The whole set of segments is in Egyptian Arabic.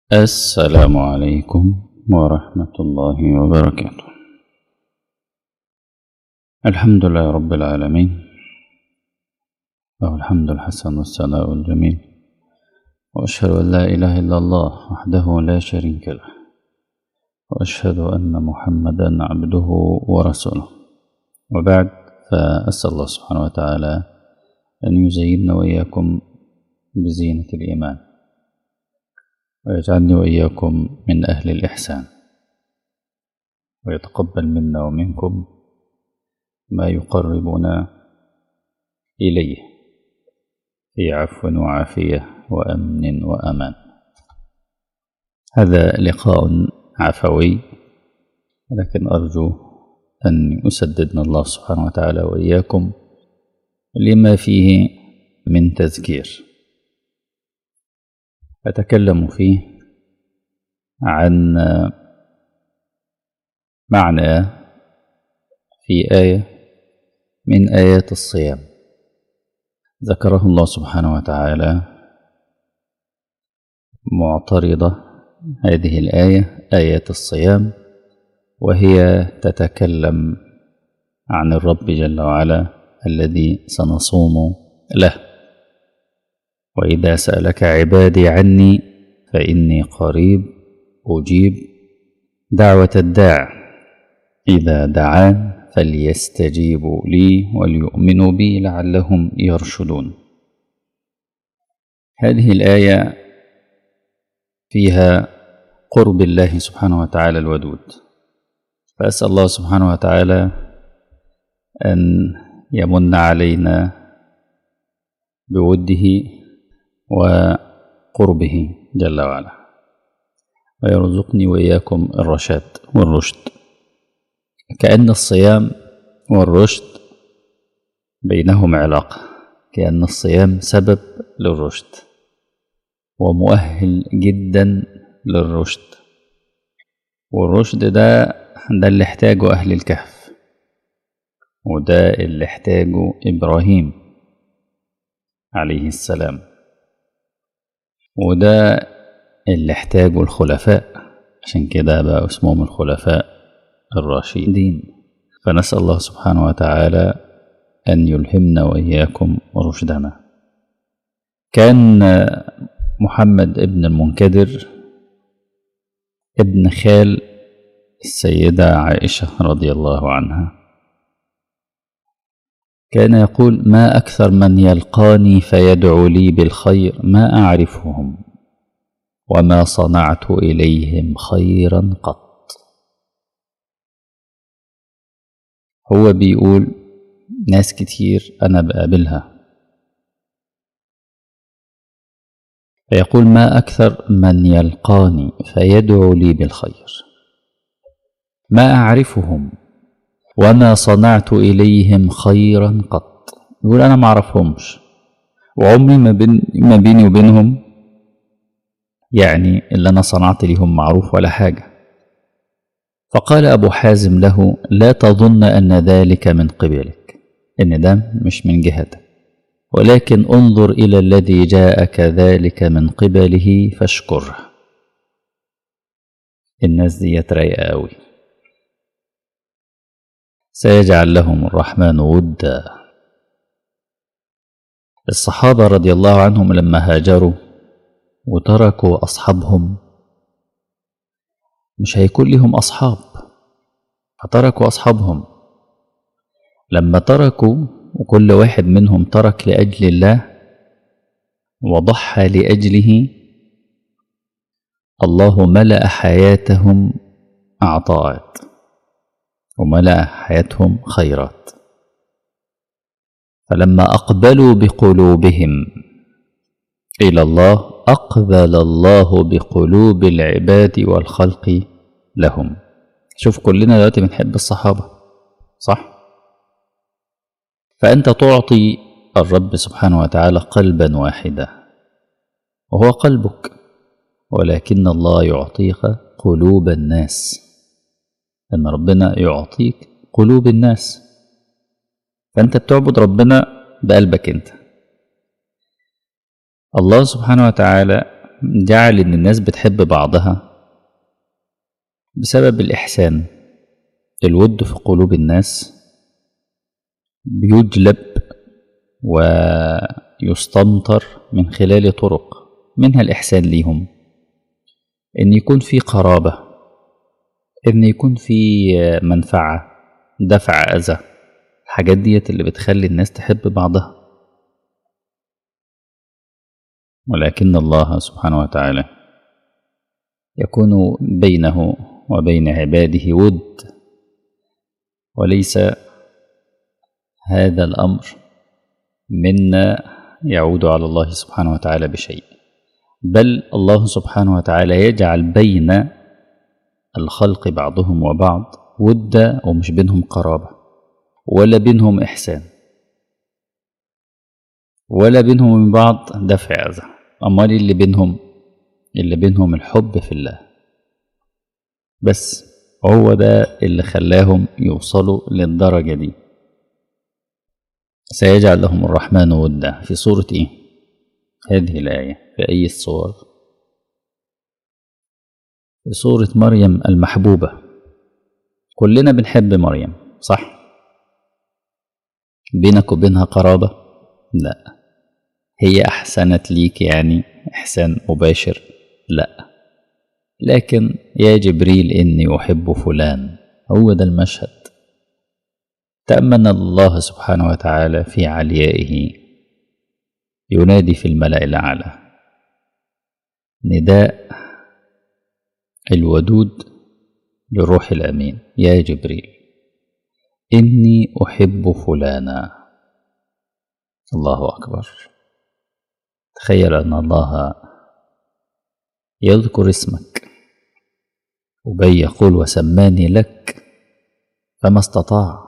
السلام عليكم ورحمة الله وبركاته الحمد لله رب العالمين له الحمد الحسن والثناء الجميل وأشهد أن لا إله إلا الله وحده لا شريك له وأشهد أن محمدا عبده ورسوله وبعد فأسأل الله سبحانه وتعالى أن يزيننا وإياكم بزينة الإيمان ويجعلني وإياكم من أهل الإحسان ويتقبل منا ومنكم ما يقربنا إليه في عفو وعافية وأمن وأمان هذا لقاء عفوي لكن أرجو أن يسددنا الله سبحانه وتعالى وإياكم لما فيه من تذكير أتكلم فيه عن معنى في آية من آيات الصيام ذكره الله سبحانه وتعالى معترضة هذه الآية آيات الصيام وهي تتكلم عن الرب جل وعلا الذي سنصوم له وإذا سألك عبادي عني فإني قريب أجيب دعوة الداع إذا دعان فليستجيبوا لي وليؤمنوا بي لعلهم يرشدون هذه الآية فيها قرب الله سبحانه وتعالى الودود فأسأل الله سبحانه وتعالى أن يمن علينا بوده وقربه جل وعلا ويرزقني وإياكم الرشاد والرشد كأن الصيام والرشد بينهم علاقة كأن الصيام سبب للرشد ومؤهل جدا للرشد والرشد ده ده اللي احتاجه أهل الكهف وده اللي احتاجه إبراهيم عليه السلام وده اللي احتاجه الخلفاء عشان كده بقى اسمهم الخلفاء الراشدين فنسأل الله سبحانه وتعالى أن يلهمنا وإياكم رشدنا كان محمد ابن المنكدر ابن خال السيدة عائشة رضي الله عنها كان يقول ما أكثر من يلقاني فيدعو لي بالخير ما أعرفهم وما صنعت إليهم خيرا قط هو بيقول ناس كتير أنا بقابلها فيقول ما أكثر من يلقاني فيدعو لي بالخير ما أعرفهم وما صنعت إليهم خيرا قط يقول أنا ما أعرفهمش وعمري ما, بين ما بيني وبينهم يعني اللي أنا صنعت لهم معروف ولا حاجة فقال أبو حازم له لا تظن أن ذلك من قبلك إن ده مش من جهتك ولكن انظر إلى الذي جاءك ذلك من قبله فاشكره الناس دي رايقة أوي سيجعل لهم الرحمن ودا الصحابة رضي الله عنهم لما هاجروا وتركوا أصحابهم مش هيكون لهم أصحاب فتركوا أصحابهم لما تركوا وكل واحد منهم ترك لأجل الله وضحى لأجله الله ملأ حياتهم عطاءات وملأ حياتهم خيرات فلما أقبلوا بقلوبهم إلى الله أقبل الله بقلوب العباد والخلق لهم شوف كلنا دلوقتي بنحب الصحابة صح؟ فأنت تعطي الرب سبحانه وتعالى قلبا واحدا وهو قلبك ولكن الله يعطيك قلوب الناس أن ربنا يعطيك قلوب الناس فأنت بتعبد ربنا بقلبك أنت الله سبحانه وتعالى جعل إن الناس بتحب بعضها بسبب الإحسان الود في قلوب الناس بيجلب ويستمطر من خلال طرق منها الإحسان ليهم إن يكون في قرابة إن يكون في منفعة دفع أذى الحاجات ديت اللي بتخلي الناس تحب بعضها ولكن الله سبحانه وتعالى يكون بينه وبين عباده ود وليس هذا الأمر منا يعود على الله سبحانه وتعالى بشيء بل الله سبحانه وتعالى يجعل بين الخلق بعضهم وبعض ود ومش بينهم قرابة ولا بينهم إحسان ولا بينهم من بعض دفع أذى أمال اللي بينهم اللي بينهم الحب في الله بس هو ده اللي خلاهم يوصلوا للدرجة دي سيجعل لهم الرحمن ودا في سورة إيه؟ هذه الآية في أي الصور في سورة مريم المحبوبة كلنا بنحب مريم صح بينك وبينها قرابة لا هي أحسنت ليك يعني إحسان مباشر لا لكن يا جبريل إني أحب فلان هو ده المشهد تأمن الله سبحانه وتعالى في عليائه ينادي في الملأ الأعلى نداء الودود للروح الأمين يا جبريل إني أحب فلانا الله أكبر تخيل أن الله يذكر اسمك أبي يقول وسماني لك فما استطاع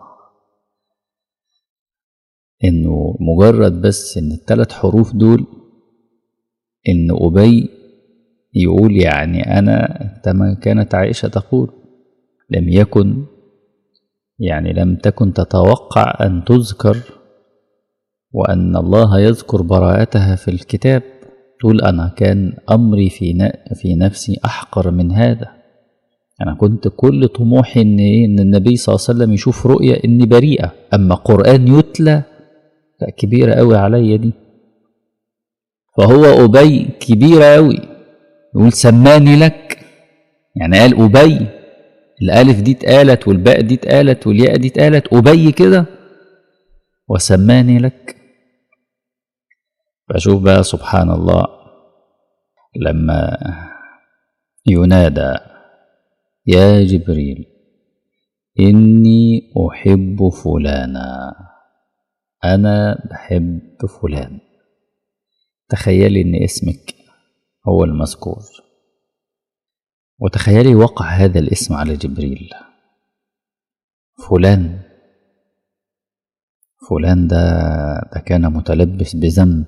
إنه مجرد بس إن الثلاث حروف دول إن أبي يقول يعني أنا كما كانت عائشة تقول لم يكن يعني لم تكن تتوقع أن تذكر وأن الله يذكر براءتها في الكتاب تقول أنا كان أمري في في نفسي أحقر من هذا أنا كنت كل طموحي إن إن النبي صلى الله عليه وسلم يشوف رؤية إني بريئة أما قرآن يتلى لا كبيرة أوي عليا دي فهو أبي كبيرة أوي يقول سماني لك يعني قال أبي الألف دي اتقالت والباء دي اتقالت والياء دي اتقالت أبي كده وسماني لك فشوف بقى سبحان الله لما ينادى يا جبريل إني أحب فلانا أنا بحب فلان تخيلي إن اسمك هو المذكور وتخيلي وقع هذا الاسم على جبريل فلان فلان ده ده كان متلبس بذنب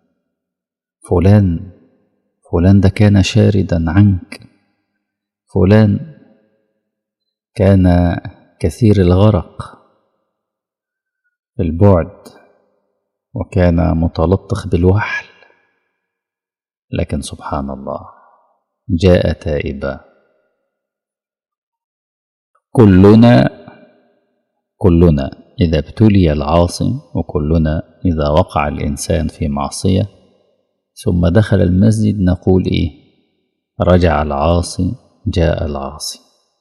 فلان فلان ده كان شاردا عنك فلان كان كثير الغرق في البعد وكان متلطخ بالوحل لكن سبحان الله جاء تائبا كلنا كلنا إذا ابتلي العاصي وكلنا إذا وقع الإنسان في معصية ثم دخل المسجد نقول إيه رجع العاصي جاء العاصي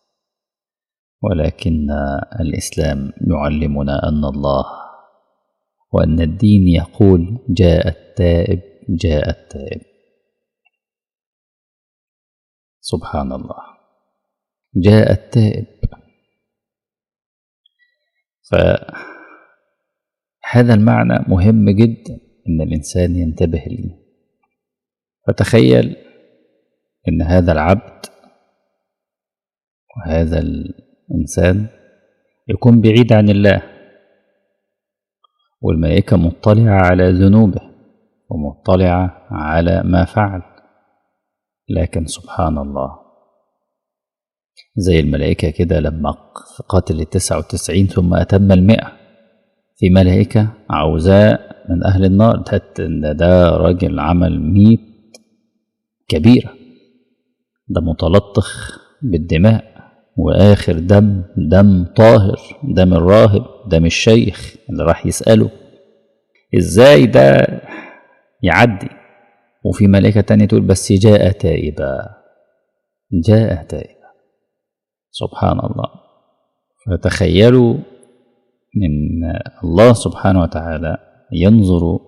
ولكن الإسلام يعلمنا أن الله وأن الدين يقول جاء التائب جاء التائب سبحان الله جاء التائب فهذا المعنى مهم جدا ان الانسان ينتبه ليه فتخيل ان هذا العبد وهذا الانسان يكون بعيد عن الله والملائكه مطلعه على ذنوبه ومطلعه على ما فعل لكن سبحان الله زي الملائكة كده لما قاتل التسعة وتسعين ثم أتم المئة في ملائكة عوزاء من أهل النار ده, ده راجل عمل ميت كبيرة ده متلطخ بالدماء وآخر دم دم طاهر دم الراهب دم الشيخ اللي راح يسأله إزاي ده يعدي وفي ملائكة تانية تقول بس جاء تائبا جاء تائبا سبحان الله فتخيلوا من الله سبحانه وتعالى ينظر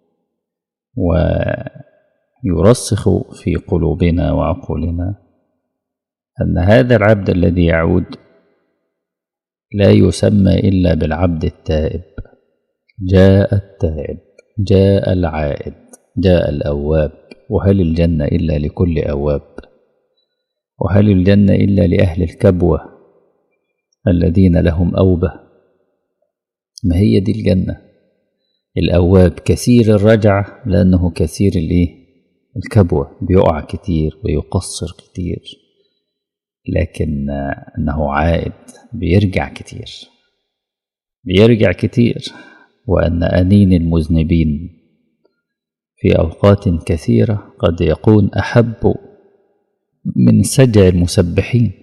ويرسخ في قلوبنا وعقولنا أن هذا العبد الذي يعود لا يسمى إلا بالعبد التائب جاء التائب جاء العائد جاء الأواب وهل الجنة إلا لكل أواب وهل الجنة إلا لأهل الكبوة الذين لهم أوبة ما هي دي الجنة الأواب كثير الرجعة لأنه كثير الإيه الكبوة بيقع كتير ويقصر كتير لكن أنه عائد بيرجع كتير بيرجع كتير وأن أنين المذنبين في أوقات كثيرة قد يكون أحب من سجع المسبحين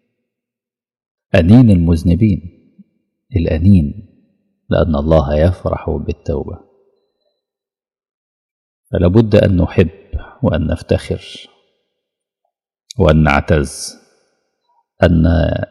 أنين المذنبين الأنين لأن الله يفرح بالتوبة فلا بد أن نحب وأن نفتخر وأن نعتز أن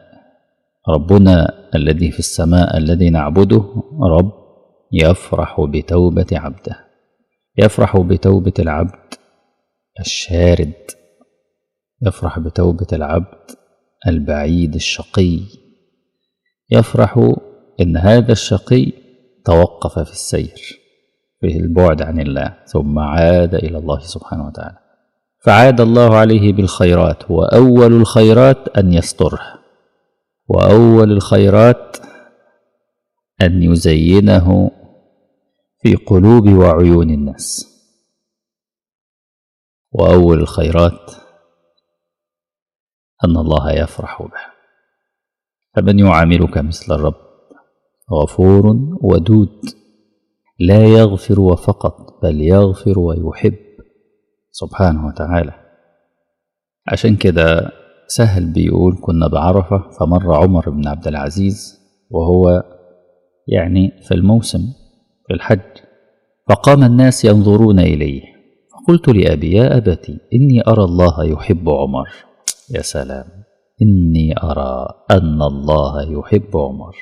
ربنا الذي في السماء الذي نعبده رب يفرح بتوبة عبده يفرح بتوبة العبد الشارد يفرح بتوبة العبد البعيد الشقي يفرح إن هذا الشقي توقف في السير في البعد عن الله ثم عاد إلى الله سبحانه وتعالى فعاد الله عليه بالخيرات وأول الخيرات أن يستره وأول الخيرات أن يزينه في قلوب وعيون الناس وأول الخيرات أن الله يفرح به فمن يعاملك مثل الرب غفور ودود لا يغفر وفقط بل يغفر ويحب سبحانه وتعالى عشان كده سهل بيقول كنا بعرفة فمر عمر بن عبد العزيز وهو يعني في الموسم في الحج فقام الناس ينظرون إليه فقلت لأبي يا أبتي إني أرى الله يحب عمر يا سلام إني أرى أن الله يحب عمر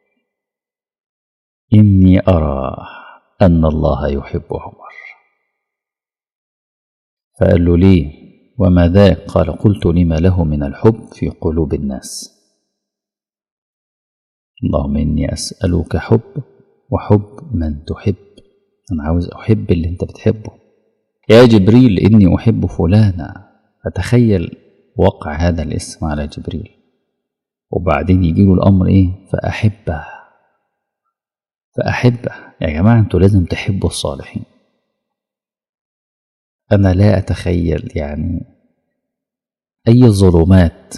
إني أرى أن الله يحب عمر فقال له ليه وما ذاك قال قلت لما له من الحب في قلوب الناس اللهم إني أسألك حب وحب من تحب أنا عاوز أحب اللي أنت بتحبه يا جبريل إني أحب فلانا فتخيل وقع هذا الاسم على جبريل وبعدين يجي له الأمر إيه فأحبه فأحبه يا جماعة أنتوا لازم تحبوا الصالحين أنا لا أتخيل يعني أي ظلمات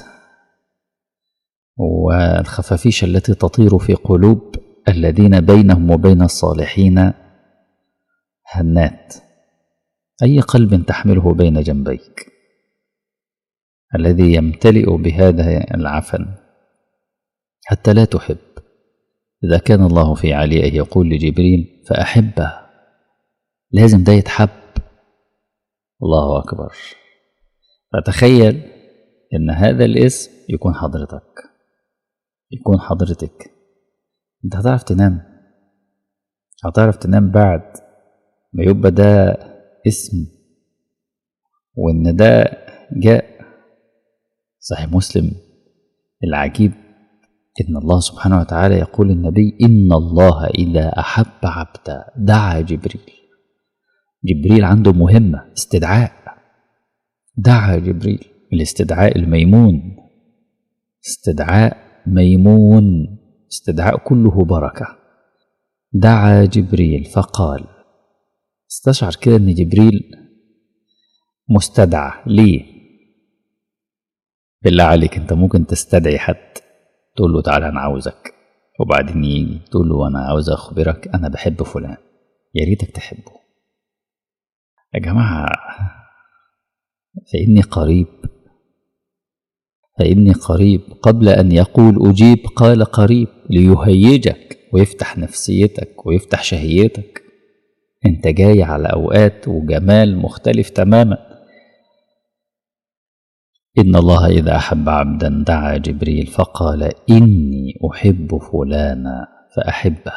والخفافيش التي تطير في قلوب الذين بينهم وبين الصالحين هنات أي قلب تحمله بين جنبيك الذي يمتلئ بهذا العفن حتى لا تحب إذا كان الله في عليه يقول لجبريل فأحبه لازم ده يتحب الله أكبر فتخيل إن هذا الاسم يكون حضرتك يكون حضرتك أنت هتعرف تنام هتعرف تنام بعد ما يبقى ده اسم وإن ده جاء صحيح مسلم العجيب إن الله سبحانه وتعالى يقول للنبي إن الله إذا أحب عبدا دعا جبريل جبريل عنده مهمة استدعاء دعا جبريل الاستدعاء الميمون استدعاء ميمون استدعاء كله بركة دعا جبريل فقال استشعر كده ان جبريل مستدعى ليه بالله عليك انت ممكن تستدعي حد تقول له تعالى انا عاوزك وبعدين يجي تقول له انا عاوز اخبرك انا بحب فلان يا ريتك تحبه يا جماعه فإني قريب فإني قريب قبل أن يقول أجيب قال قريب ليهيجك ويفتح نفسيتك ويفتح شهيتك انت جاي على أوقات وجمال مختلف تماما إن الله إذا أحب عبدا دعا جبريل فقال إني أحب فلانا فأحبه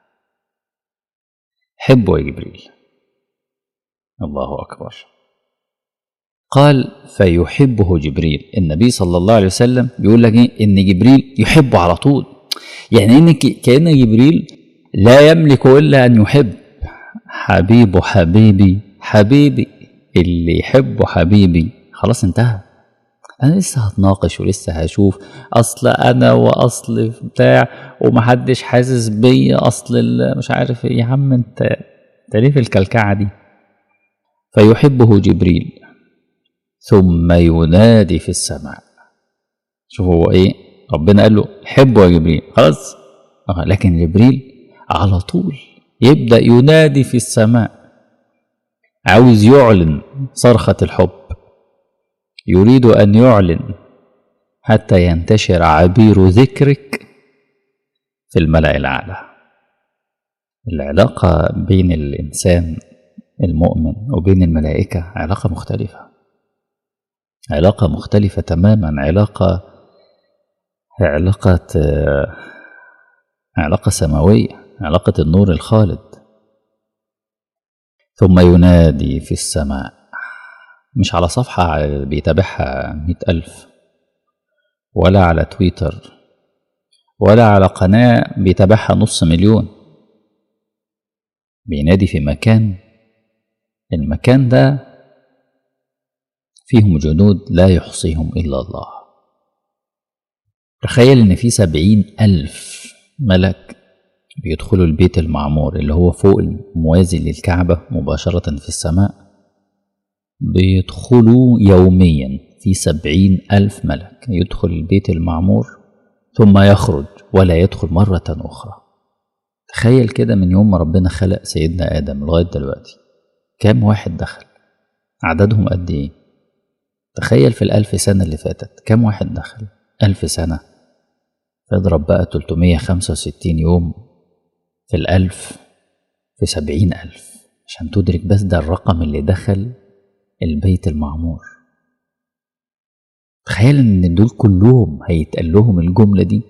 حبه يا جبريل الله أكبر قال فيحبه جبريل النبي صلى الله عليه وسلم بيقول لك إيه إن جبريل يحبه على طول يعني إن كأن جبريل لا يملك إلا أن يحب حبيبه حبيبي حبيبي اللي يحبه حبيبي خلاص انتهى انا لسه هتناقش ولسه هشوف اصل انا واصل بتاع ومحدش حاسس بيا اصل مش عارف ايه يا عم انت انت ليه في الكلكعه دي فيحبه جبريل ثم ينادي في السماء شوف هو ايه ربنا قال له حبه يا جبريل خلاص آه لكن جبريل على طول يبدا ينادي في السماء عاوز يعلن صرخه الحب يريد ان يعلن حتى ينتشر عبير ذكرك في الملا الاعلى العلاقه بين الانسان المؤمن وبين الملائكه علاقه مختلفه علاقه مختلفه تماما علاقه علاقه علاقه سماويه علاقه النور الخالد ثم ينادي في السماء مش على صفحة بيتابعها مئة ألف ولا على تويتر ولا على قناة بيتابعها نص مليون بينادي في مكان المكان ده فيهم جنود لا يحصيهم إلا الله تخيل إن في سبعين ألف ملك بيدخلوا البيت المعمور اللي هو فوق الموازي للكعبة مباشرة في السماء بيدخلوا يوميا في سبعين ألف ملك يدخل البيت المعمور ثم يخرج ولا يدخل مرة أخرى تخيل كده من يوم ما ربنا خلق سيدنا آدم لغاية دلوقتي كام واحد دخل عددهم قد إيه تخيل في الألف سنة اللي فاتت كام واحد دخل ألف سنة اضرب بقى 365 يوم في الألف في سبعين ألف عشان تدرك بس ده الرقم اللي دخل البيت المعمور تخيل ان دول كلهم هيتقال لهم الجملة دي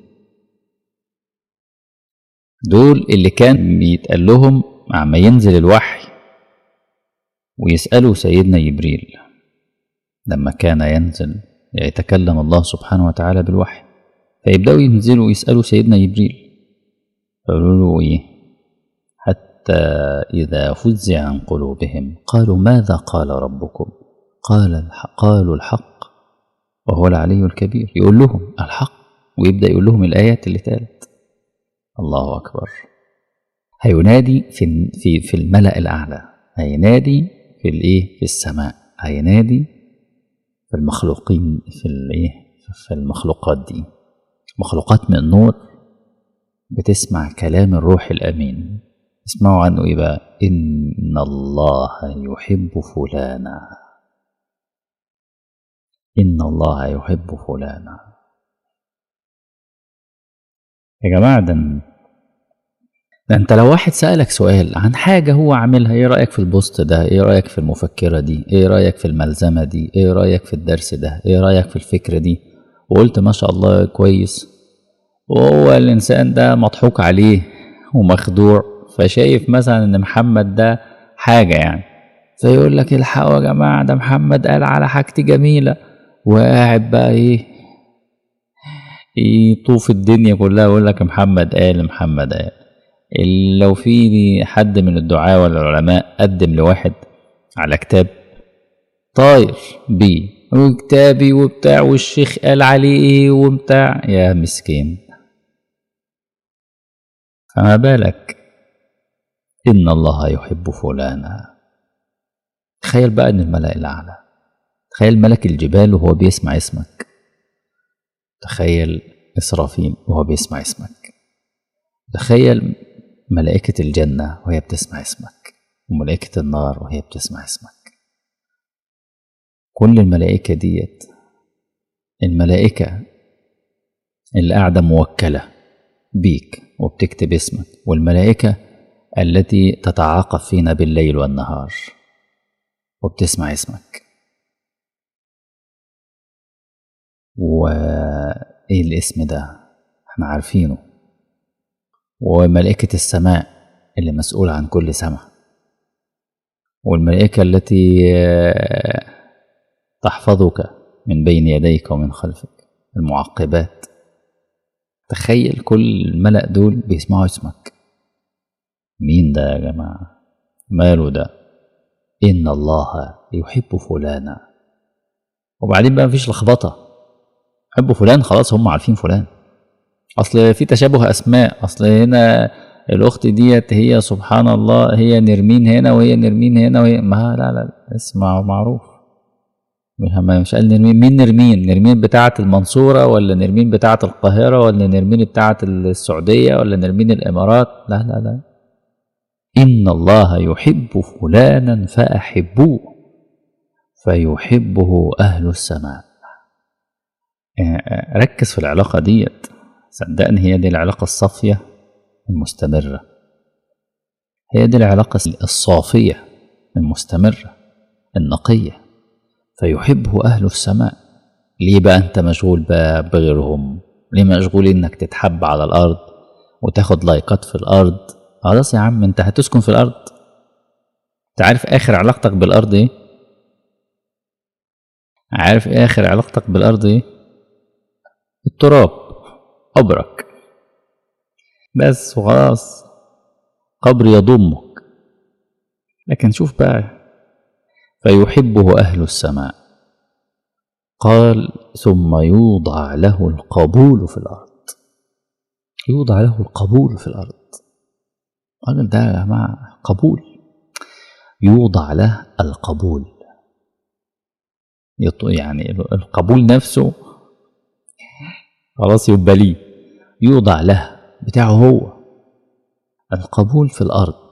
دول اللي كان بيتقال لهم عما ينزل الوحي ويسألوا سيدنا جبريل لما كان ينزل يتكلم الله سبحانه وتعالى بالوحي فيبدأوا ينزلوا يسألوا سيدنا جبريل فيقولوا له إيه حتى إذا فزع عن قلوبهم قالوا ماذا قال ربكم قال الحق قالوا الحق وهو العلي الكبير يقول لهم الحق ويبدأ يقول لهم الآيات اللي اتقالت الله أكبر هينادي في في في الملأ الأعلى هينادي في الإيه في السماء هينادي في المخلوقين في الإيه في المخلوقات دي مخلوقات من نور بتسمع كلام الروح الأمين اسمعوا عنه إيه بقى إن الله يحب فلانا إن الله يحب فلانا يا جماعة ده ده انت لو واحد سألك سؤال عن حاجة هو عاملها ايه رأيك في البوست ده ايه رأيك في المفكرة دي ايه رأيك في الملزمة دي ايه رأيك في الدرس ده ايه رأيك في الفكرة دي وقلت ما شاء الله كويس وهو الإنسان ده مضحوك عليه ومخدوع فشايف مثلا إن محمد ده حاجة يعني فيقول لك الحقوا يا جماعة ده محمد قال على حاجتي جميلة وقاعد بقى إيه يطوف الدنيا كلها ويقول لك محمد قال محمد قال لو في حد من الدعاة ولا العلماء قدم لواحد على كتاب طاير بيه وكتابي وبتاع والشيخ قال عليه ايه وبتاع يا مسكين فما بالك إن الله يحب فلانا تخيل بقى إن الملأ الأعلى تخيل ملك الجبال وهو بيسمع اسمك تخيل إسرافيل وهو بيسمع اسمك تخيل ملائكة الجنة وهي بتسمع اسمك وملائكة النار وهي بتسمع اسمك كل الملائكة ديت الملائكة اللي قاعدة موكلة بيك وبتكتب اسمك والملائكة التي تتعاقب فينا بالليل والنهار وبتسمع اسمك وإيه الاسم ده احنا عارفينه وملائكة السماء اللي مسؤولة عن كل سماء والملائكة التي تحفظك من بين يديك ومن خلفك المعقبات تخيل كل الملأ دول بيسمعوا اسمك مين ده يا جماعة ماله ده إن الله يحب فلانا وبعدين بقى مفيش لخبطة يحب فلان خلاص هم عارفين فلان أصل في تشابه أسماء أصل هنا الأخت ديت هي سبحان الله هي نرمين هنا وهي نرمين هنا وهي ما لا لا اسمع معروف مش قال نرمين مين نرمين نرمين بتاعة المنصورة ولا نرمين بتاعة القاهرة ولا نرمين بتاعة السعودية ولا نرمين الإمارات لا لا لا إن الله يحب فلانا فأحبوه فيحبه أهل السماء ركز في العلاقة ديت صدقني هي دي العلاقة الصافية المستمرة هي دي العلاقة الصافية المستمرة النقية فيحبه أهل السماء ليه بقى أنت مشغول بقى بغيرهم ليه مشغول إنك تتحب على الأرض وتاخد لايكات في الأرض خلاص يا عم أنت هتسكن في الأرض أنت عارف آخر علاقتك بالأرض إيه عارف آخر علاقتك بالأرض إيه التراب قبرك بس وخلاص قبر يضمك لكن شوف بقى فيحبه أهل السماء قال ثم يوضع له القبول في الأرض يوضع له القبول في الأرض قال ده يا جماعة قبول يوضع له القبول يعني القبول نفسه خلاص يبقى ليه يوضع له بتاعه هو القبول في الأرض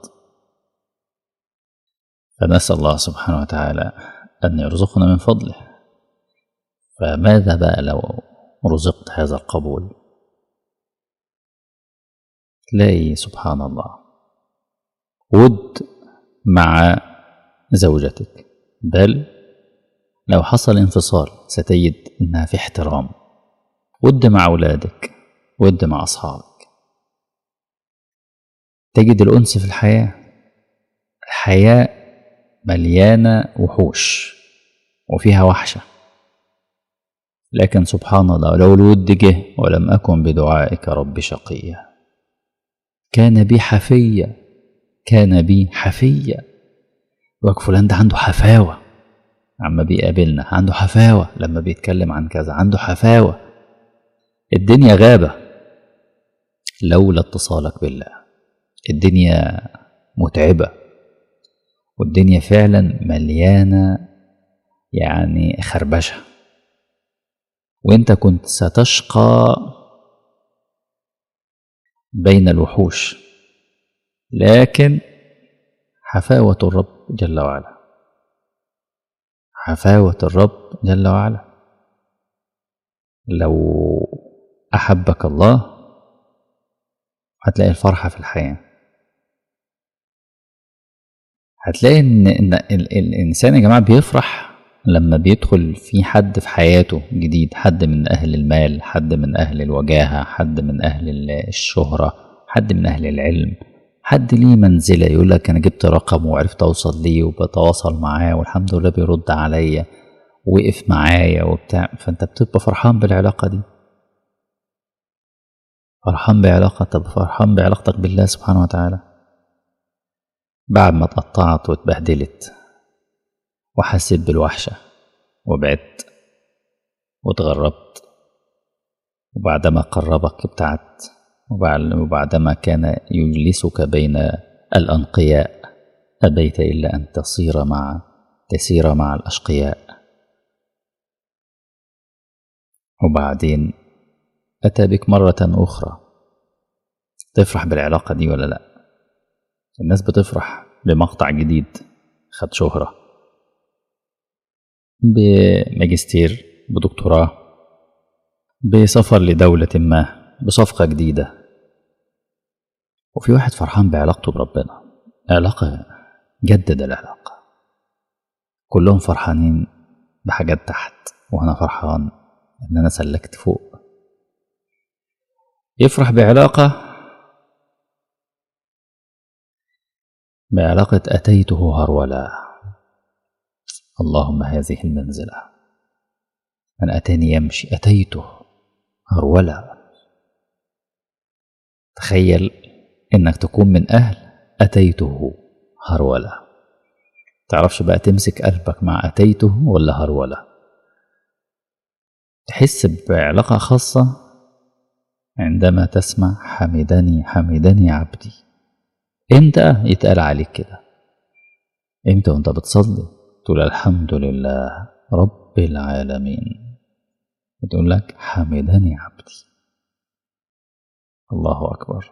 فنسأل الله سبحانه وتعالى أن يرزقنا من فضله فماذا بقى لو رزقت هذا القبول تلاقي سبحان الله ود مع زوجتك بل لو حصل انفصال ستجد انها في احترام ود مع اولادك ود مع اصحابك تجد الانس في الحياه الحياه مليانه وحوش وفيها وحشه لكن سبحان الله لو الود جه ولم اكن بدعائك رب شقيا كان بي حفيا كان بي حفيا يقولك فلان ده عنده حفاوه عما بيقابلنا عنده حفاوة لما بيتكلم عن كذا عنده حفاوة الدنيا غابة لولا اتصالك بالله الدنيا متعبة والدنيا فعلا مليانة يعني خربشة وانت كنت ستشقى بين الوحوش لكن حفاوة الرب جل وعلا حفاوة الرب جل وعلا لو أحبك الله هتلاقي الفرحة في الحياة هتلاقي إن, إن ال الإنسان يا جماعة بيفرح لما بيدخل في حد في حياته جديد حد من أهل المال حد من أهل الوجاهة حد من أهل الشهرة حد من أهل العلم حد ليه منزله يقول لك انا جبت رقم وعرفت اوصل ليه وبتواصل معاه والحمد لله بيرد عليا وقف معايا وبتاع فانت بتبقى فرحان بالعلاقه دي فرحان بعلاقة طب فرحان بعلاقتك بالله سبحانه وتعالى بعد ما اتقطعت واتبهدلت وحسيت بالوحشة وبعدت واتغربت وبعدما قربك ابتعدت وبعدما كان يجلسك بين الأنقياء أبيت إلا أن تصير مع تسير مع الأشقياء وبعدين أتى بك مرة أخرى تفرح بالعلاقة دي ولا لأ الناس بتفرح بمقطع جديد خد شهرة بماجستير بدكتوراه بسفر لدولة ما بصفقة جديدة وفي واحد فرحان بعلاقته بربنا علاقة جدد العلاقة كلهم فرحانين بحاجات تحت وأنا فرحان إن أنا سلكت فوق يفرح بعلاقة بعلاقة أتيته هرولا اللهم هذه المنزلة من أتاني يمشي أتيته هرولا تخيل إنك تكون من أهل أتيته هرولا تعرفش بقى تمسك قلبك مع أتيته ولا هرولا تحس بعلاقة خاصة عندما تسمع حمدني حمدني عبدي امتى يتقال عليك كده امتى وانت بتصلي تقول الحمد لله رب العالمين بتقول لك حمدني عبدي الله أكبر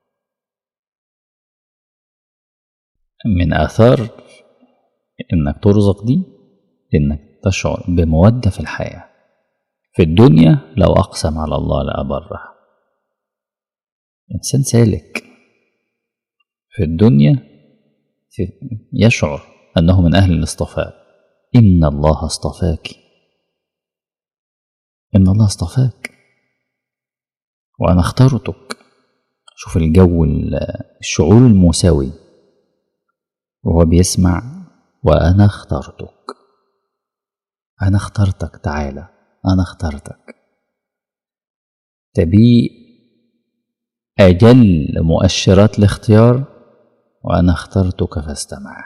من آثار إنك ترزق دي إنك تشعر بمودة في الحياة في الدنيا لو أقسم على الله لأبره إنسان سالك في الدنيا يشعر أنه من أهل الاصطفاء إن الله اصطفاك إن الله اصطفاك وأنا اخترتك شوف الجو الشعور المساوي وهو بيسمع وأنا اخترتك أنا اخترتك تعالى أنا اخترتك تبي أجل مؤشرات الاختيار وأنا اخترتك فاستمع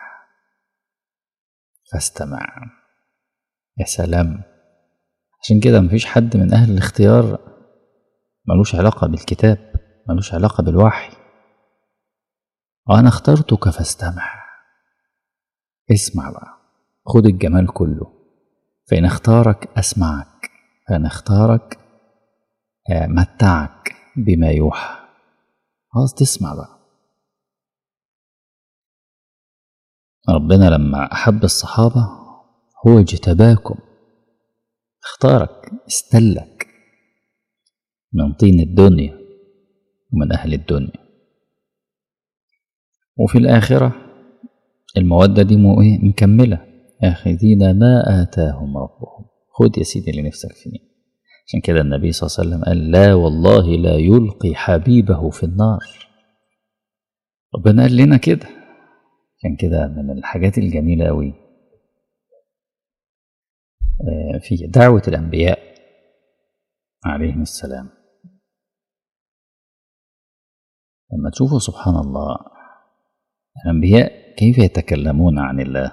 فاستمع يا سلام عشان كده مفيش حد من أهل الاختيار ملوش علاقة بالكتاب ملوش علاقة بالوحي وأنا اخترتك فاستمع اسمع بقى خد الجمال كله فإن اختارك أسمعك فإن اختارك متعك بما يوحى خلاص تسمع بقى ربنا لما أحب الصحابة هو اجتباكم اختارك استلك من طين الدنيا ومن أهل الدنيا وفي الآخرة المودة دي مو إيه مكملة آخذين ما آتاهم ربهم خد يا سيدي اللي نفسك فيه عشان كده النبي صلى الله عليه وسلم قال لا والله لا يلقي حبيبه في النار ربنا قال لنا كده عشان كده من الحاجات الجميلة أوي في دعوة الأنبياء عليهم السلام لما تشوفوا سبحان الله الأنبياء كيف يتكلمون عن الله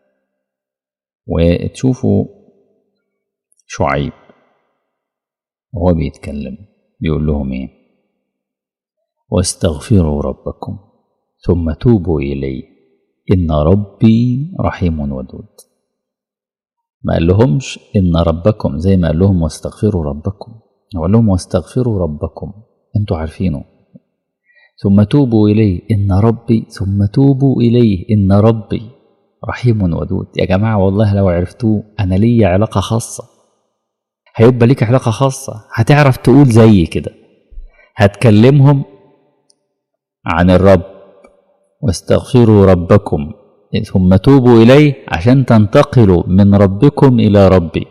وتشوفوا شعيب وهو بيتكلم بيقول لهم ايه واستغفروا ربكم ثم توبوا إليه إن ربي رحيم ودود ما قال لهمش إن ربكم زي ما قال لهم واستغفروا ربكم هو قال لهم واستغفروا ربكم انتوا عارفينه ثم توبوا إليه إن ربي ثم توبوا إليه إن ربي رحيم ودود يا جماعة والله لو عرفتوه أنا ليا علاقة خاصة هيبقى ليك علاقة خاصة هتعرف تقول زي كده هتكلمهم عن الرب واستغفروا ربكم ثم توبوا إليه عشان تنتقلوا من ربكم إلى ربي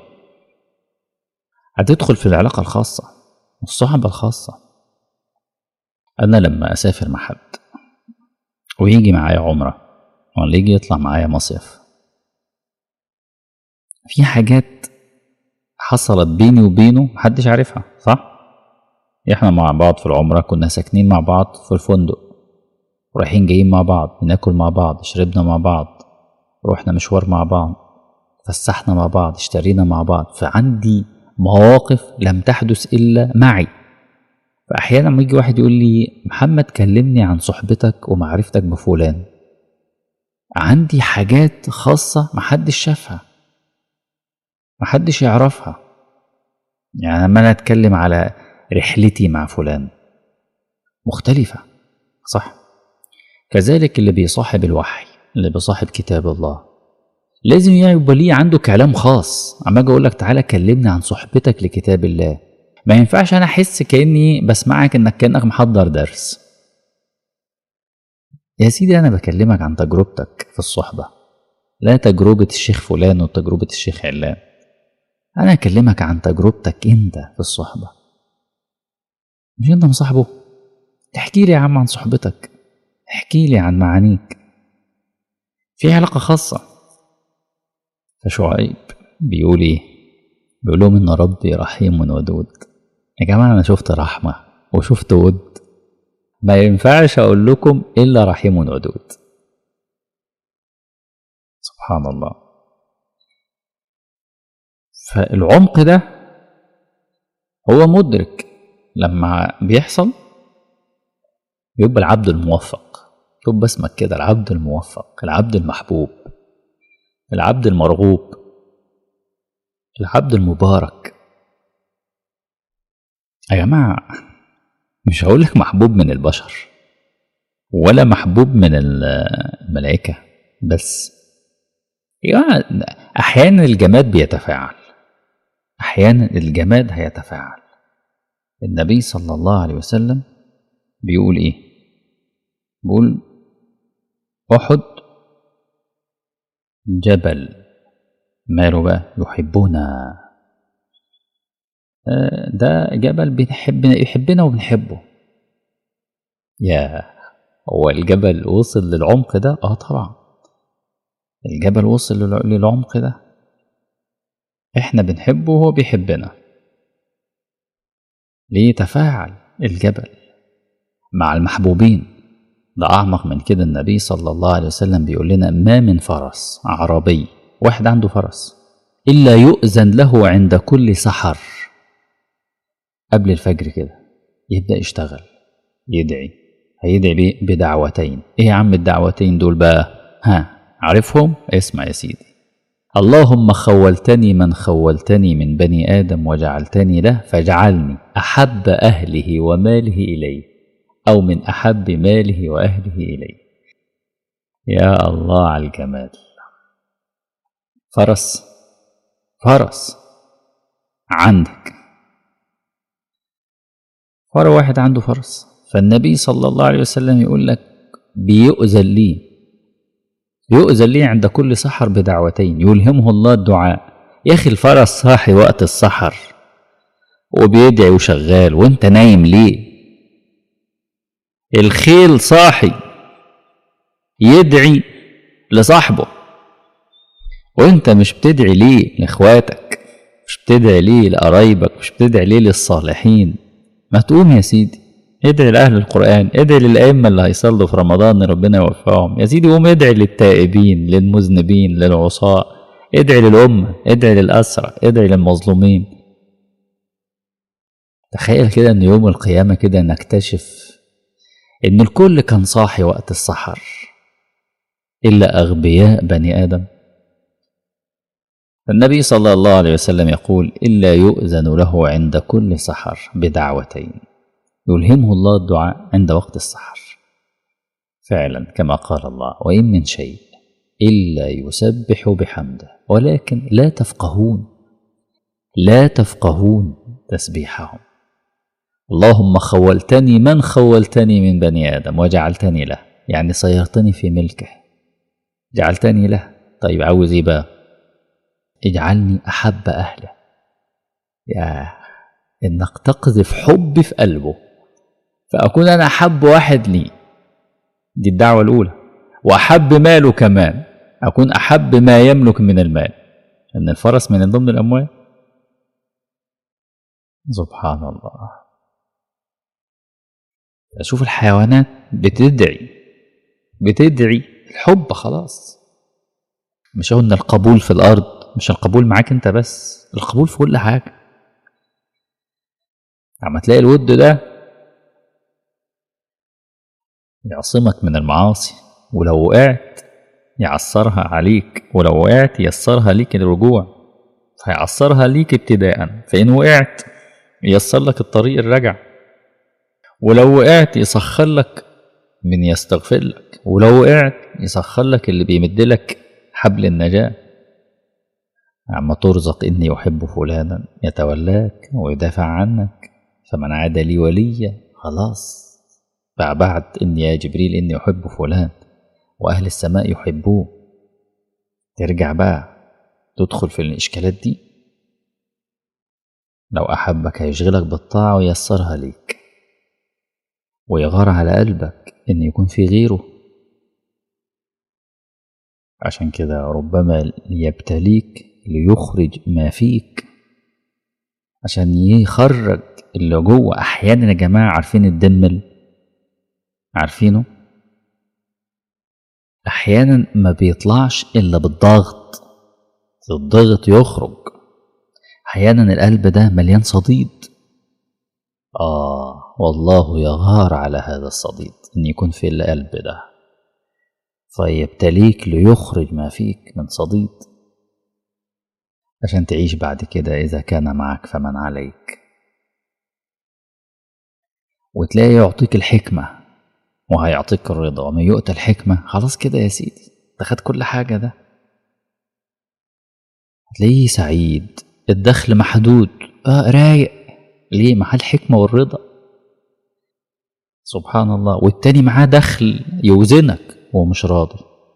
هتدخل في العلاقة الخاصة والصحبة الخاصة أنا لما أسافر مع حد ويجي معايا عمرة ولا يجي يطلع معايا مصيف في حاجات حصلت بيني وبينه محدش عارفها صح؟ احنا مع بعض في العمرة كنا ساكنين مع بعض في الفندق ورايحين جايين مع بعض بناكل مع بعض شربنا مع بعض روحنا مشوار مع بعض فسحنا مع بعض اشترينا مع بعض فعندي مواقف لم تحدث إلا معي فأحيانا لما يجي واحد يقول لي محمد كلمني عن صحبتك ومعرفتك بفلان عندي حاجات خاصة محدش شافها محدش يعرفها يعني لما أنا أتكلم على رحلتي مع فلان مختلفة صح كذلك اللي بيصاحب الوحي اللي بيصاحب كتاب الله لازم يبقى ليه عنده كلام خاص اما اجي اقول لك تعالى كلمني عن صحبتك لكتاب الله ما ينفعش انا احس كاني بسمعك انك كانك محضر درس يا سيدي انا بكلمك عن تجربتك في الصحبه لا تجربه الشيخ فلان وتجربه الشيخ علان انا اكلمك عن تجربتك انت في الصحبه مش انت مصاحبه تحكي لي يا عم عن صحبتك احكي لي عن معانيك في علاقه خاصه فشعيب بيقول ايه بيقول لهم ان ربي رحيم ودود يا جماعه انا شفت رحمه وشفت ود ما ينفعش اقول لكم الا رحيم ودود سبحان الله فالعمق ده هو مدرك لما بيحصل يبقى العبد الموفق يبقى اسمك كده العبد الموفق العبد المحبوب العبد المرغوب العبد المبارك يا جماعة مش هقول لك محبوب من البشر ولا محبوب من الملائكة بس يعني أحيانا الجماد بيتفاعل أحيانا الجماد هيتفاعل النبي صلى الله عليه وسلم بيقول إيه بيقول أحد جبل ماله بقى يحبنا ده جبل بنحب يحبنا وبنحبه يا هو الجبل وصل للعمق ده اه طبعا الجبل وصل للعمق ده احنا بنحبه وهو بيحبنا ليه تفاعل الجبل مع المحبوبين ده أعمق من كده النبي صلى الله عليه وسلم بيقول لنا ما من فرس عربي واحد عنده فرس إلا يؤذن له عند كل سحر قبل الفجر كده يبدأ يشتغل يدعي هيدعي بيه بدعوتين ايه يا عم الدعوتين دول بقى ها عارفهم اسمع يا سيدي اللهم خولتني من خولتني من بني آدم وجعلتني له فاجعلني أحب أهله وماله إليه أو من أحب ماله وأهله إليه يا الله على الجمال فرس فرس عندك فرس واحد عنده فرس فالنبي صلى الله عليه وسلم يقول لك بيؤذن لي يؤذن لي عند كل سحر بدعوتين يلهمه الله الدعاء يا أخي الفرس صاحي وقت السحر وبيدعي وشغال وانت نايم ليه الخيل صاحي يدعي لصاحبه وانت مش بتدعي ليه لاخواتك مش بتدعي ليه لقرايبك مش بتدعي ليه للصالحين ما تقوم يا سيدي ادعي لأهل القرآن ادعي للأئمة اللي هيصلوا في رمضان ربنا يوفقهم يا سيدي قوم ادعي للتائبين للمذنبين للعصاة ادعي للأمة ادعي للأسرى ادعي للمظلومين تخيل كده ان يوم القيامة كده نكتشف ان الكل كان صاحي وقت السحر إلا أغبياء بني آدم النبي صلى الله عليه وسلم يقول إلا يؤذن له عند كل سحر بدعوتين يلهمه الله الدعاء عند وقت السحر فعلا كما قال الله وإن من شيء إلا يسبح بحمده ولكن لا تفقهون لا تفقهون تسبيحهم اللهم خولتني من خولتني من بني آدم وجعلتني له يعني صيرتني في ملكه جعلتني له طيب عاوز ايه بقى اجعلني أحب أهله يا إنك تقذف حب في قلبه فأكون أنا أحب واحد لي دي الدعوة الأولى وأحب ماله كمان أكون أحب ما يملك من المال أن الفرس من ضمن الأموال سبحان الله أشوف الحيوانات بتدعي بتدعي الحب خلاص مش قلنا القبول في الأرض مش القبول معاك أنت بس القبول في كل حاجة لما تلاقي الود ده يعصمك من المعاصي ولو وقعت يعصرها عليك ولو وقعت يسرها ليك الرجوع فيعصرها ليك ابتداء فإن وقعت ييسر لك الطريق الرجع ولو وقعت يسخر لك من يستغفر لك ولو وقعت يسخر لك اللي بيمد لك حبل النجاة عما ترزق إني أحب فلانا يتولاك ويدافع عنك فمن عاد لي وليا خلاص بعد إني يا جبريل إني أحب فلان وأهل السماء يحبوه ترجع بقى تدخل في الإشكالات دي لو أحبك هيشغلك بالطاعة ويسرها ليك ويغار على قلبك إن يكون في غيره عشان كده ربما يبتليك ليخرج ما فيك عشان يخرج اللي جوه أحيانا يا جماعة عارفين الدمل عارفينه أحيانا ما بيطلعش إلا بالضغط الضغط يخرج أحيانا القلب ده مليان صديد آه والله يغار على هذا الصديد إن يكون في القلب ده فيبتليك ليخرج ما فيك من صديد عشان تعيش بعد كده إذا كان معك فمن عليك وتلاقي يعطيك الحكمة وهيعطيك الرضا ومن يؤتى الحكمة خلاص كده يا سيدي خد كل حاجة ده هتلاقيه سعيد الدخل محدود اه رايق ليه معاه الحكمة والرضا سبحان الله والتاني معاه دخل يوزنك وهو مش راضي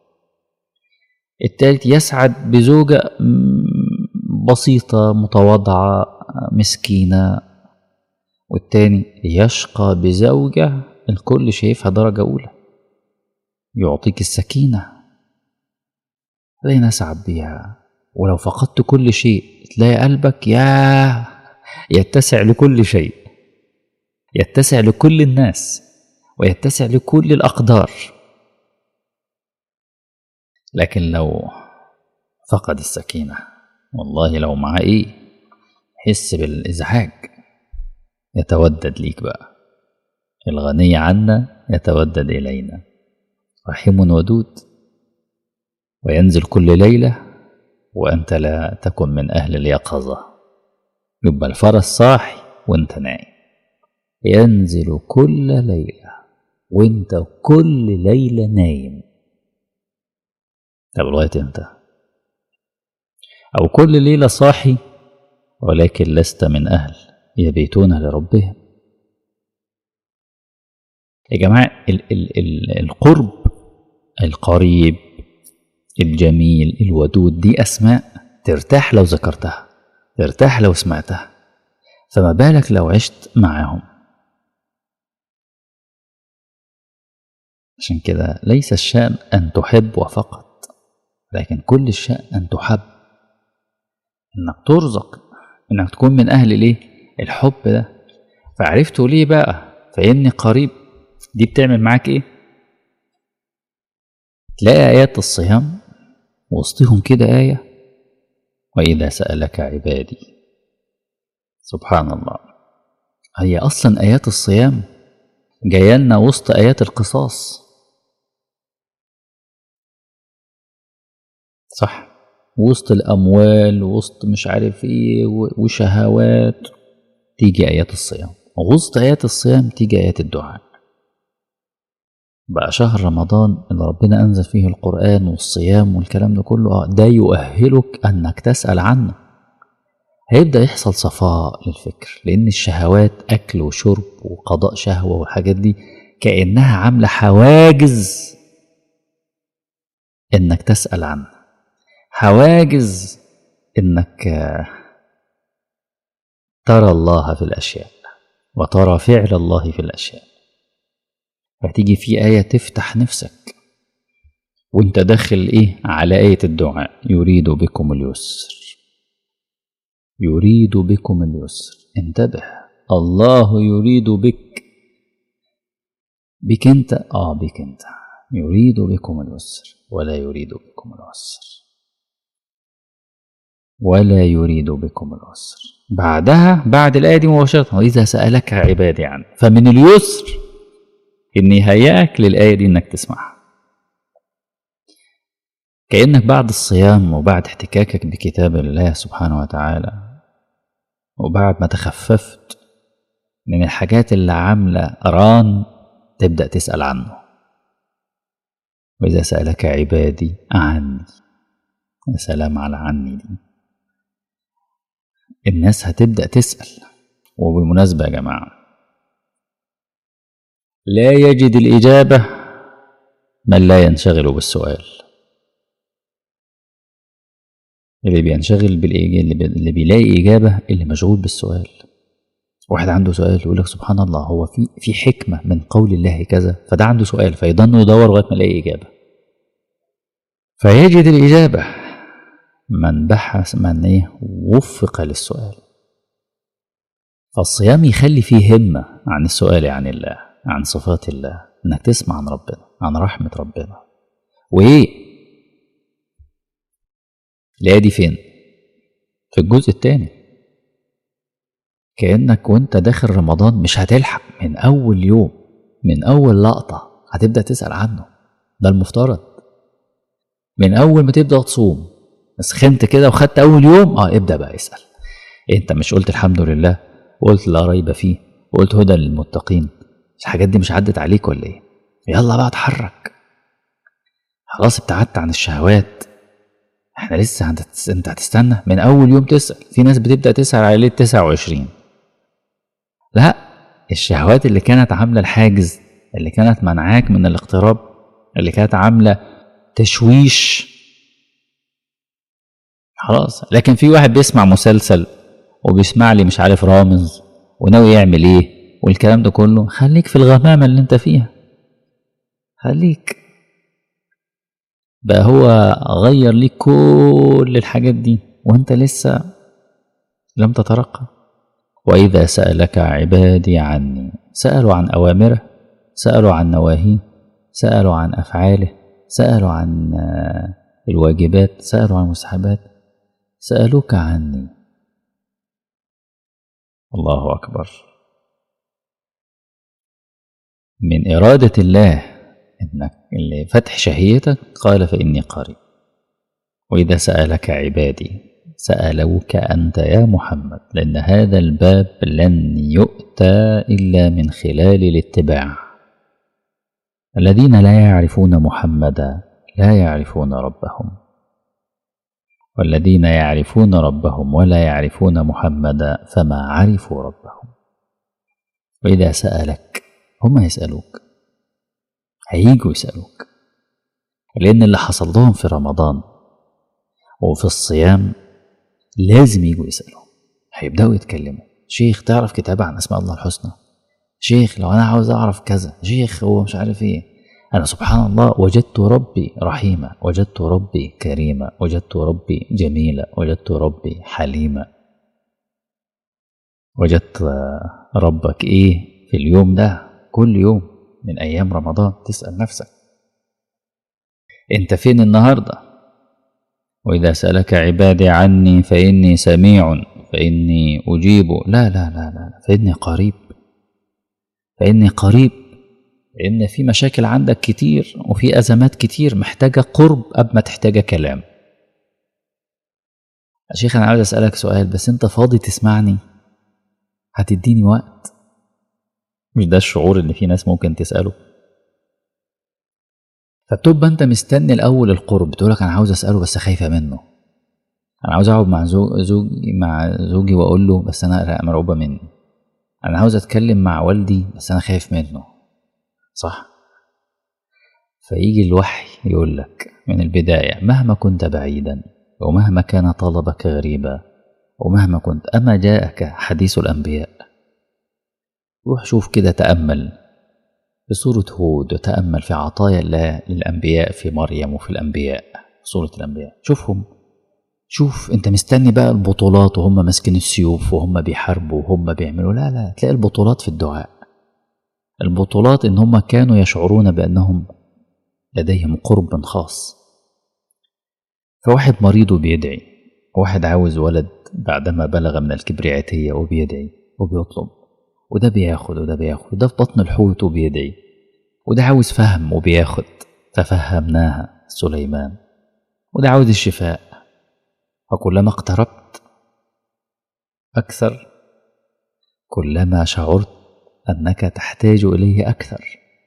التالت يسعد بزوجة بسيطة متواضعة مسكينة والتاني يشقى بزوجة الكل شايفها درجة أولى يعطيك السكينة تلاقي نسعد بيها ولو فقدت كل شيء تلاقي قلبك يا يتسع لكل شيء يتسع لكل الناس ويتسع لكل الأقدار لكن لو فقد السكينة والله لو معاه إيه يحس بالإزعاج يتودد ليك بقى الغني عنا يتودد إلينا رحيم ودود وينزل كل ليلة وأنت لا تكن من أهل اليقظة يبقى الفرس صاحي وأنت نايم ينزل كل ليلة وأنت كل ليلة نايم طب لغاية امتى؟ أو كل ليلة صاحي ولكن لست من أهل يبيتون لربهم يا جماعة ال ال ال القرب القريب الجميل الودود دي أسماء ترتاح لو ذكرتها ترتاح لو سمعتها فما بالك لو عشت معاهم عشان كده ليس الشأن أن تحب وفقط لكن كل الشأن أن تحب إنك ترزق إنك تكون من أهل الإيه؟ الحب ده فعرفتوا ليه بقى فإني قريب دي بتعمل معاك إيه؟ تلاقي آيات الصيام وسطهم كده آية وإذا سألك عبادي سبحان الله هي أصلا آيات الصيام جاية لنا وسط آيات القصاص صح وسط الأموال وسط مش عارف إيه وشهوات تيجي آيات الصيام وسط آيات الصيام تيجي آيات الدعاء بقى شهر رمضان اللي ربنا أنزل فيه القرآن والصيام والكلام ده كله آه ده يؤهلك أنك تسأل عنه هيبدأ يحصل صفاء للفكر لأن الشهوات أكل وشرب وقضاء شهوة والحاجات دي كأنها عاملة حواجز إنك تسأل عنه حواجز إنك ترى الله في الأشياء وترى فعل الله في الأشياء فتيجي في آية تفتح نفسك وانت داخل ايه على آية الدعاء يريد بكم اليسر يريد بكم اليسر انتبه الله يريد بك بك انت اه بك انت يريد بكم اليسر ولا يريد بكم العسر ولا يريد بكم العسر بعدها بعد الآية دي مباشرة وإذا سألك عبادي عنه فمن اليسر إن يهيئك للآية دي إنك تسمعها كأنك بعد الصيام وبعد احتكاكك بكتاب الله سبحانه وتعالى وبعد ما تخففت من الحاجات اللي عاملة ران تبدأ تسأل عنه وإذا سألك عبادي عني يا سلام على عني دي الناس هتبدأ تسأل وبالمناسبة يا جماعة لا يجد الإجابة من لا ينشغل بالسؤال اللي بينشغل بالإجابة اللي بيلاقي إجابة اللي مشغول بالسؤال واحد عنده سؤال يقول لك سبحان الله هو في في حكمة من قول الله كذا فده عنده سؤال فيضل يدور لغاية ما يلاقي إجابة فيجد الإجابة من بحث من إيه وفق للسؤال فالصيام يخلي فيه همة عن السؤال عن الله عن صفات الله إنك تسمع عن ربنا عن رحمة ربنا وإيه الآية دي فين في الجزء الثاني كأنك وانت داخل رمضان مش هتلحق من أول يوم من أول لقطة هتبدأ تسأل عنه ده المفترض من أول ما تبدأ تصوم سخنت كده وخدت أول يوم اه ابدأ بقى اسأل انت مش قلت الحمد لله وقلت لا ريب فيه وقلت هدى للمتقين الحاجات دي مش عدت عليك ولا ايه يلا بقى اتحرك خلاص ابتعدت عن الشهوات احنا لسه هتس... انت هتستنى من اول يوم تسأل في ناس بتبدأ تسأل على ليلة 29 لا الشهوات اللي كانت عاملة الحاجز اللي كانت منعاك من الاقتراب اللي كانت عاملة تشويش خلاص لكن في واحد بيسمع مسلسل وبيسمع لي مش عارف رامز وناوي يعمل ايه والكلام ده كله خليك في الغمامة اللي انت فيها خليك بقى هو غير ليك كل الحاجات دي وانت لسه لم تترقى وإذا سألك عبادي عني سألوا عن أوامره سألوا عن نواهيه سألوا عن أفعاله سألوا عن الواجبات سألوا عن المستحبات سألوك عني الله أكبر من إرادة الله إنك اللي فتح شهيتك قال فإني قريب وإذا سألك عبادي سألوك أنت يا محمد لأن هذا الباب لن يؤتى إلا من خلال الاتباع الذين لا يعرفون محمدا لا يعرفون ربهم والذين يعرفون ربهم ولا يعرفون محمدا فما عرفوا ربهم وإذا سألك هم يسألوك هيجوا يسألوك لأن اللي حصل لهم في رمضان وفي الصيام لازم يجوا يسألوا هيبدأوا يتكلموا شيخ تعرف كتاب عن أسماء الله الحسنى شيخ لو أنا عاوز أعرف كذا شيخ هو مش عارف إيه أنا سبحان الله وجدت ربي رحيما وجدت ربي كريما وجدت ربي جميلا وجدت ربي حليما وجدت ربك إيه في اليوم ده كل يوم من أيام رمضان تسأل نفسك أنت فين النهاردة وإذا سألك عبادي عني فإني سميع فإني أجيب لا لا لا لا فإني قريب فإني قريب لأن في مشاكل عندك كتير وفي أزمات كتير محتاجة قرب قبل ما تحتاجة كلام يا شيخ أنا عاوز أسألك سؤال بس أنت فاضي تسمعني هتديني وقت مش ده الشعور اللي في ناس ممكن تسأله فبتبقى انت مستني الاول القرب تقولك انا عاوز اساله بس خايفه منه انا عاوز اقعد مع زوج زوجي مع زوجي واقول له بس انا مرعوبه منه انا عاوز اتكلم مع والدي بس انا خايف منه صح فيجي الوحي يقول لك من البدايه مهما كنت بعيدا ومهما كان طلبك غريبا ومهما كنت اما جاءك حديث الانبياء روح شوف كده تامل بسورة هود وتأمل في عطايا الله للأنبياء في مريم وفي الأنبياء سورة الأنبياء شوفهم شوف أنت مستني بقى البطولات وهم ماسكين السيوف وهم بيحاربوا وهم بيعملوا لا لا تلاقي البطولات في الدعاء البطولات إن هم كانوا يشعرون بأنهم لديهم قرب خاص فواحد مريض وبيدعي واحد عاوز ولد بعدما بلغ من الكبرياتية وبيدعي وبيطلب وده بياخد وده بياخد وده في بطن الحوت وبيدعي وده عاوز فهم وبياخد ففهمناها سليمان وده عاوز الشفاء فكلما اقتربت أكثر كلما شعرت أنك تحتاج إليه أكثر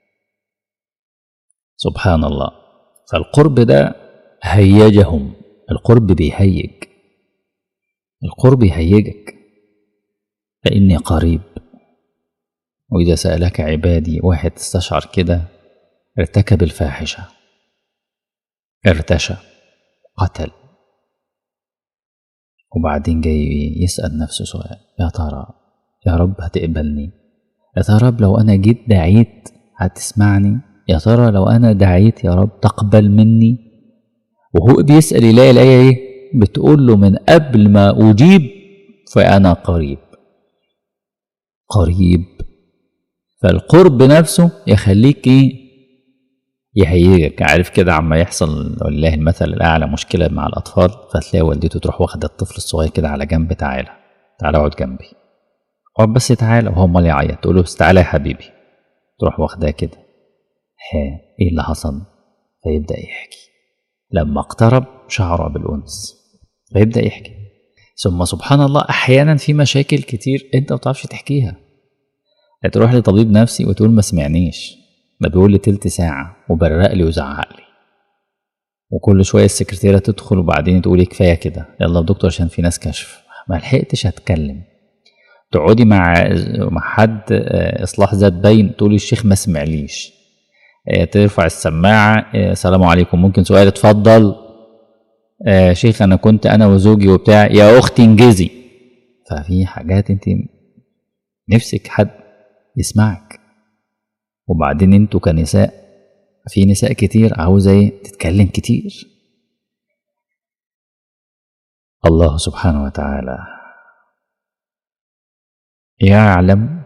سبحان الله فالقرب ده هيجهم القرب بيهيج القرب يهيجك فإني قريب وإذا سألك عبادي واحد استشعر كده ارتكب الفاحشة ارتشى قتل وبعدين جاي يسأل نفسه سؤال يا ترى يا رب هتقبلني يا ترى رب لو أنا جيت دعيت هتسمعني يا ترى لو أنا دعيت يا رب تقبل مني وهو بيسأل يلاقي الآية إيه بتقول له من قبل ما أجيب فأنا قريب قريب فالقرب نفسه يخليك إيه يهيجك عارف كده عما يحصل ولله المثل الأعلى مشكلة مع الأطفال فتلاقي والدته تروح واخدة الطفل الصغير كده على جنب تعالى تعالى اقعد جنبي اقعد بس تعالى وهو امال يعيط تقول له بس تعالى يا حبيبي تروح واخداه كده ها ايه اللي حصل فيبدأ يحكي لما اقترب شعر بالأنس فيبدأ يحكي ثم سبحان الله أحيانا في مشاكل كتير أنت ما بتعرفش تحكيها تروح لطبيب نفسي وتقول ما سمعنيش ده بيقول لي تلت ساعة وبرق لي وزعق لي وكل شوية السكرتيرة تدخل وبعدين تقولي كفاية كده يلا يا دكتور عشان في ناس كشف ما لحقتش هتكلم تقعدي مع مع حد اصلاح ذات باين تقولي الشيخ ما سمعليش ترفع السماعة السلام عليكم ممكن سؤال اتفضل آه شيخ انا كنت انا وزوجي وبتاع يا اختي انجزي ففي حاجات انت نفسك حد يسمعك وبعدين انتوا كنساء في نساء كتير عاوزة ايه تتكلم كتير الله سبحانه وتعالى يعلم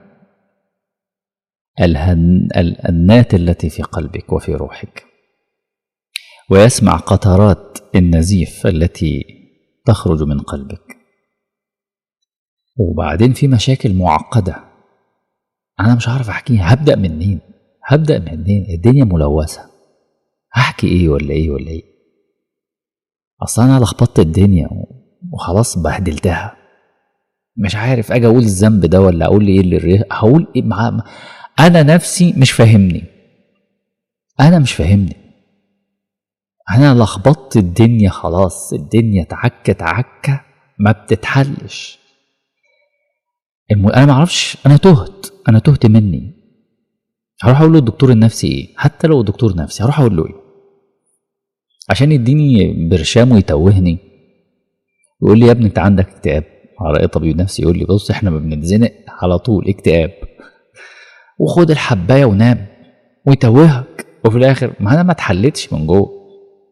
الهن الأنات التي في قلبك وفي روحك ويسمع قطرات النزيف التي تخرج من قلبك وبعدين في مشاكل معقدة أنا مش عارف أحكيها هبدأ منين هبدأ منين الدنيا ملوثة هحكي إيه ولا إيه ولا إيه أصل أنا لخبطت الدنيا وخلاص بهدلتها مش عارف أجي أقول الذنب ده ولا أقول إيه اللي هقول إيه مع أنا نفسي مش فاهمني أنا مش فاهمني انا لخبطت الدنيا خلاص الدنيا تعكت عكه ما بتتحلش الم... انا ما اعرفش انا تهت انا تهت مني هروح اقول للدكتور النفسي ايه حتى لو دكتور نفسي هروح اقول له ايه عشان يديني برشام ويتوهني يقول لي يا ابني انت عندك اكتئاب على ايه طبيب نفسي يقول لي بص احنا ما بنتزنق على طول اكتئاب وخد الحبايه ونام ويتوهك وفي الاخر ما انا ما اتحلتش من جوه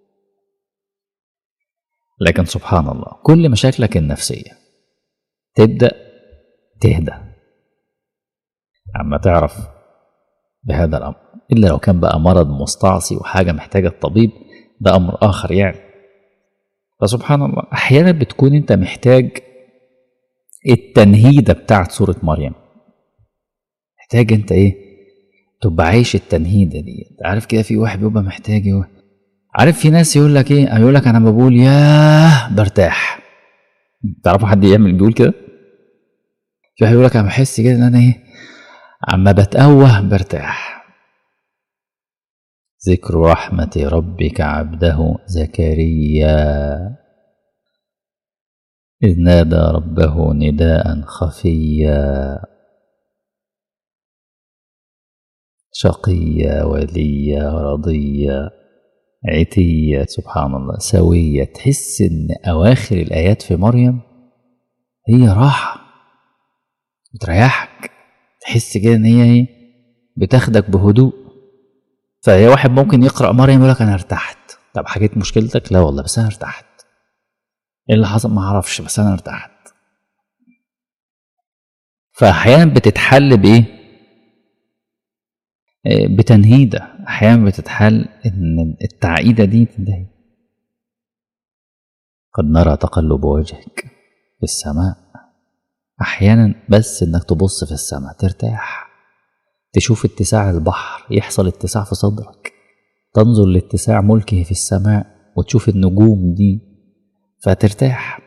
لكن سبحان الله كل مشاكلك النفسية تبدأ تهدى أما تعرف بهذا الأمر إلا لو كان بقى مرض مستعصي وحاجة محتاجة الطبيب ده أمر آخر يعني فسبحان الله أحيانا بتكون أنت محتاج التنهيدة بتاعت سورة مريم محتاج أنت إيه تبقى عايش التنهيدة دي عارف كده في واحد بيبقى محتاج عارف في ناس يقول لك ايه يقول لك انا بقول ياه برتاح تعرفوا حد يعمل بيقول كده في واحد يقول لك انا بحس كده ان انا ايه اما بتقوه برتاح ذكر رحمة ربك عبده زكريا إذ نادى ربه نداء خفيا شقيا وليا رضيا عتية سبحان الله سوية تحس إن أواخر الآيات في مريم هي راحة بتريحك تحس كده إن هي إيه بتاخدك بهدوء فهي واحد ممكن يقرأ مريم يقول لك أنا ارتحت طب حكيت مشكلتك لا والله بس أنا ارتحت إيه اللي حصل ما أعرفش بس أنا ارتحت فأحيانا بتتحل بإيه بتنهيدة أحيانا بتتحل إن التعقيدة دي تنتهي قد نرى تقلب وجهك في السماء أحيانا بس إنك تبص في السماء ترتاح تشوف اتساع البحر يحصل اتساع في صدرك تنظر لاتساع ملكه في السماء وتشوف النجوم دي فترتاح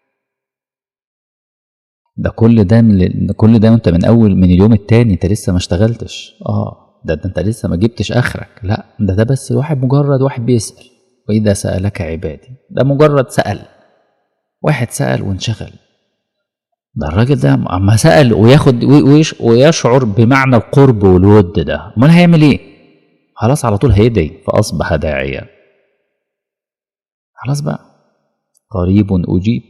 ده كل ده من كل ده وانت من اول من اليوم التاني انت لسه ما اشتغلتش اه ده, ده انت لسه ما جبتش اخرك لا ده ده بس الواحد مجرد واحد بيسال واذا سالك عبادي ده مجرد سال واحد سأل وانشغل ده الراجل ده اما سأل وياخد ويش ويشعر بمعنى القرب والود ده امال هيعمل ايه خلاص على طول هيدعي فأصبح داعيا خلاص بقى قريب أجيب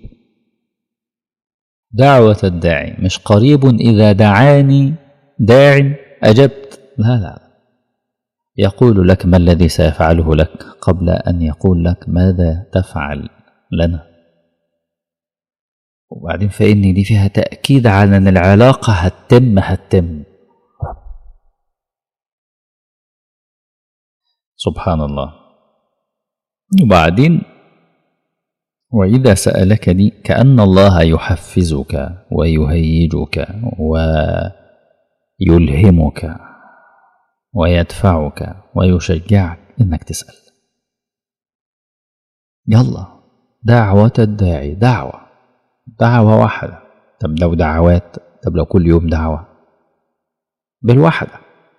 دعوة الداعي مش قريب إذا دعاني داع أجبت لا لا يقول لك ما الذي سيفعله لك قبل أن يقول لك ماذا تفعل لنا وبعدين فإن دي فيها تأكيد على أن العلاقة هتتم هتتم سبحان الله وبعدين وإذا سألكني كأن الله يحفزك ويهيجك ويلهمك ويدفعك ويشجعك إنك تسأل يلا دعوة الداعي دعوة دعوة واحدة طب لو دعوات طب لو كل يوم دعوة بالواحدة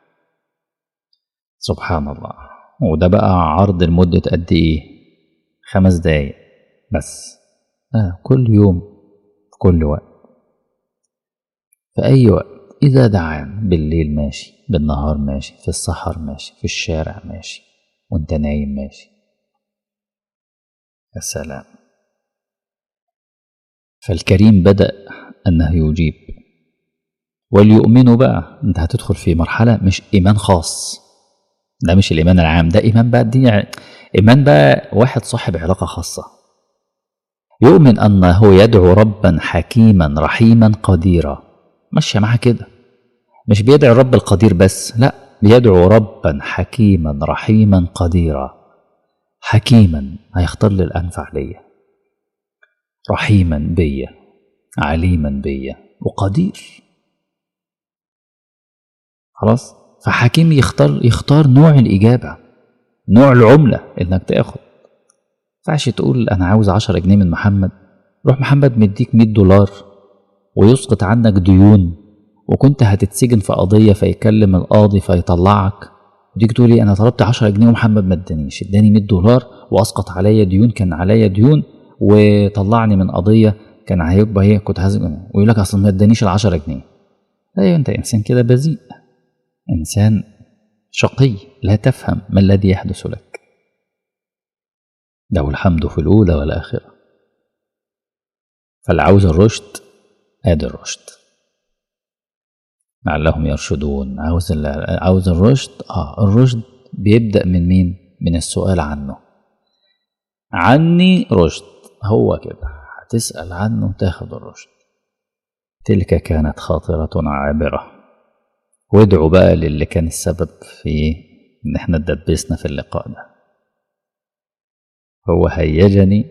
سبحان الله وده بقى عرض لمدة قد إيه خمس دقايق بس آه كل يوم في كل وقت في أي وقت إذا دعان بالليل ماشي بالنهار ماشي في السحر ماشي في الشارع ماشي وانت نايم ماشي يا سلام فالكريم بدأ أنه يجيب وليؤمنوا بقى انت هتدخل في مرحلة مش إيمان خاص ده مش الإيمان العام ده إيمان بقى الدنيا إيمان بقى واحد صاحب علاقة خاصة يؤمن أنه يدعو ربا حكيما رحيما قديرا ماشية معاه كده مش بيدعو رب القدير بس لا بيدعو ربا حكيما رحيما قديرا حكيما هيختار لي الأنفع ليا رحيما بيا عليما بيا وقدير خلاص فحكيم يختار يختار نوع الإجابة نوع العملة إنك تاخد ينفعش تقول أنا عاوز عشرة جنيه من محمد روح محمد مديك مية دولار ويسقط عنك ديون وكنت هتتسجن في قضية فيكلم القاضي فيطلعك وتيجي تقول لي أنا طلبت عشرة جنيه ومحمد ما ادانيش اداني مية دولار وأسقط عليا ديون كان عليا ديون وطلعني من قضية كان هيبقى هي كنت هزم ويقول لك أصلا ما ادانيش العشرة جنيه أيوة أنت إنسان كده بذيء إنسان شقي لا تفهم ما الذي يحدث لك له الحمد في الأولى والآخرة فالعاوز الرشد آدي الرشد لعلهم يرشدون عاوز عاوز الرشد اه الرشد بيبدأ من مين؟ من السؤال عنه عني رشد هو كده هتسأل عنه تاخد الرشد تلك كانت خاطرة عابرة وادعوا بقى للي كان السبب في ان احنا اتدبسنا في اللقاء ده هو هيجني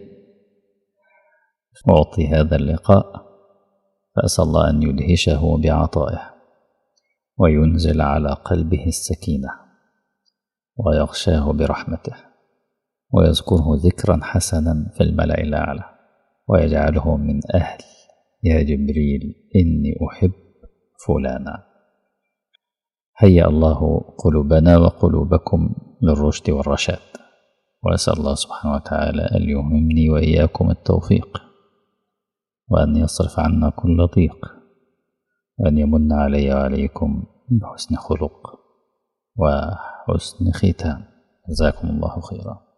أعطي هذا اللقاء فأسأل الله أن يدهشه بعطائه وينزل على قلبه السكينة ويغشاه برحمته ويذكره ذكرا حسنا في الملأ الأعلى ويجعله من أهل يا جبريل إني أحب فلانا هيأ الله قلوبنا وقلوبكم للرشد والرشاد وأسأل الله سبحانه وتعالى أن يهمني وإياكم التوفيق وأن يصرف عنا كل ضيق وأن يمن علي وعليكم بحسن خلق وحسن ختام جزاكم الله خيرا